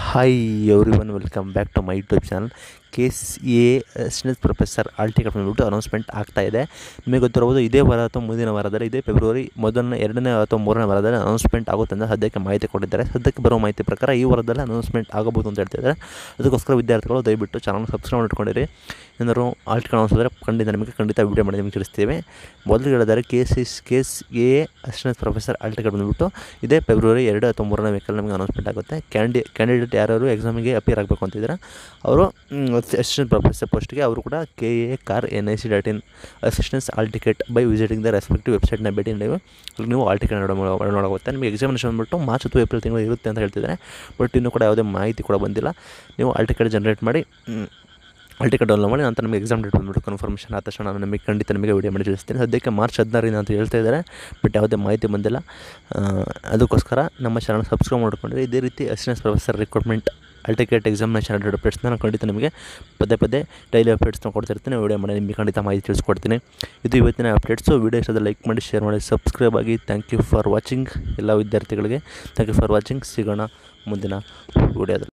hi everyone welcome back to my YouTube channel K C A assistant professor hall ticket ಬಂದುಬಿಟ್ಟು announcement ಆಗ್ತಾ ಇದೆ ನಿಮಗೆ ಗೊತ್ತಿರಬಹುದು ಇದೇ ವಾರ ಅಥವಾ ಮುಂದಿನ ವಾರದಲ್ಲಿ ಇದೇ ಫೆಬ್ರವರಿ ಮೊದಲನೇ ಎರಡನೇ ಅಥವಾ ಮೂರನೇ ವಾರದಲ್ಲಿ ಅನೌನ್ಸ್ಮೆಂಟ್ ಆಗುತ್ತೆ ಅಂತ ಸದ್ಯಕ್ಕೆ ಮಾಹಿತಿ ಕೊಟ್ಟಿದ್ದಾರೆ ಸದ್ಯಕ್ಕೆ ಬರೋ ಮಾಹಿತಿ ಪ್ರಕಾರ ಈ ವಾರದಲ್ಲಿ ಅನೌನ್ಸ್ಮೆಂಟ್ ಆಗಬಹುದು ಅಂತ ಹೇಳ್ತಿದ್ದಾರೆ ಅದಕ್ಕೋಸ್ಕರ ವಿದ್ಯಾರ್ಥಿಗಳು ದಯವಿಟ್ಟು ಚಾನಲ್ ಸಬ್ಸ್ಕ್ರೈಬ್ ಮಾಡ್ಕೊಂಡಿರಿ ಏನಾದ್ರು ಆಲ್ ಟಿಕೆಟ್ ಅನಿಸಿದ್ರೆ ಖಂಡಿತ ನಿಮಗೆ ಖಂಡಿತ ವಿಡಿಯೋ ಮಾಡಿ ನಿಮಗೆ ತಿಳಿಸ್ತೀವಿ ಮೊದಲು ಹೇಳಿದರೆ K C K C A assistant professor hall ticket ಬಂದುಬಿಟ್ಟು ಇದೇ ಫೆಬ್ರವರಿ ಎರಡು ಅಥವಾ ಮೂರನೇ ವೀಕಲ್ಲಿ ನಮಗೆ ಅನೌನ್ಸ್ಮೆಂಟ್ ಆಗುತ್ತೆ ಕ್ಯಾಂಡಿ ಕ್ಯಾಂಡಿಡೇಟ್ ಯಾರು ಎಕ್ಸಾಮಿಗೆ ಅಪಿಯರ್ ಆಗಬೇಕು ಅಂತಿದ್ದಾರೆ ಅವರು ಅಸಿಸ್ಟೆಂಟ್ ಪ್ರೊಫೆಸರ್ ಪೋಸ್ಟ್ಗೆ ಅವರು ಕೂಡ ಕೆ ಎ ಕಾರ್ N I C dot in assistance hall ticket by visiting the respective ವೆಬ್ಸೈಟ್ನ ಭೇಟಿ ನೀವು ಅಲ್ಲಿ ನೀವು ಆಲ್ ಟಿಕೆಟ್ ನೋಡೋ ನೋಡೋಗುತ್ತೆ ನಿಮಗೆ ಎಕ್ಸಾಮಿನೇಷನ್ ಬಂದುಬಿಟ್ಟು ಮಾರ್ಚ್ ಅಥವಾ ಏಪ್ರಿಲ್ ತಿಂಗಳು ಇರುತ್ತೆ ಅಂತ ಹೇಳ್ತಿದ್ದಾರೆ ಬಟ್ ಇನ್ನೂ ಕೂಡ ಯಾವುದೇ ಮಾಹಿತಿ ಕೂಡ ಬಂದಿಲ್ಲ ನೀವು ಆಲ್ ಟಿಕೆಟ್ ಜನರೇಟ್ ಮಾಡಿ ಆಲ್ ಟಿಕೆಟ್ ಡೌನ್ಲೋಡ್ ಮಾಡಿ ನಂತರ ನಿಮಗೆ ಎಕ್ಸಾಮ್ ಡೇಟ್ ಬಂದುಬಿಟ್ಟು ಕನ್ಫರ್ಮೇಷನ್ ಆದ ತಕ್ಷಣ ನಾನು ನಿಮಗೆ ಖಂಡಿತ ನಿಮಗೆ ವಿಡಿಯೋ ಮಾಡಿ ತಿಳಿಸ್ತೀನಿ ಸದ್ಯಕ್ಕೆ ಮಾರ್ಚ್ ಹದಿನಾರರಿಂದ ಅಂತ ಹೇಳ್ತಾ ಇದ್ದಾರೆ ಬಟ್ ಯಾವುದೇ ಮಾಹಿತಿ ಬಂದಿಲ್ಲ ಆ, ಅದಕ್ಕೋಸ್ಕರ ನಮ್ಮ ಚಾನಲ್ ಸಬ್ಸ್ಕ್ರೈಬ್ ಮಾಡ್ಕೊಂಡ್ರೆ ಇದೇ ರೀತಿ assistance professor recruitment hall ticket examination related ಅಪ್ಡೇಟ್ಸ್ನ ನಾನು ಖಂಡಿತ ನಿಮಗೆ ಪದೇ ಪದೇ ಡೈಲಿ ಅಪ್ಡೇಟ್ಸ್ನ ಕೊಡ್ತಿರ್ತೀನಿ ವಿಡಿಯೋ ಮಾಡಿ ನಿಮಗೆ ಖಂಡಿತ ಮಾಹಿತಿ ತಿಳಿಸ್ಕೊಡ್ತೀನಿ ಇದು ಇವತ್ತಿನ ಅಪ್ಡೇಟ್ಸು ವಿಡಿಯೋ ಇಷ್ಟದ ಲೈಕ್ ಮಾಡಿ ಶೇರ್ ಮಾಡಿ ಸಬ್ಸ್ಕ್ರೈಬ್ ಆಗಿ ಥ್ಯಾಂಕ್ ಯು ಫಾರ್ ವಾಚಿಂಗ್ ಎಲ್ಲ ವಿದ್ಯಾರ್ಥಿಗಳಿಗೆ ಥ್ಯಾಂಕ್ ಯು ಫಾರ್ ವಾಚಿಂಗ್ ಸಿಗೋಣ ಮುಂದಿನ ವಿಡಿಯೋದಲ್ಲಿ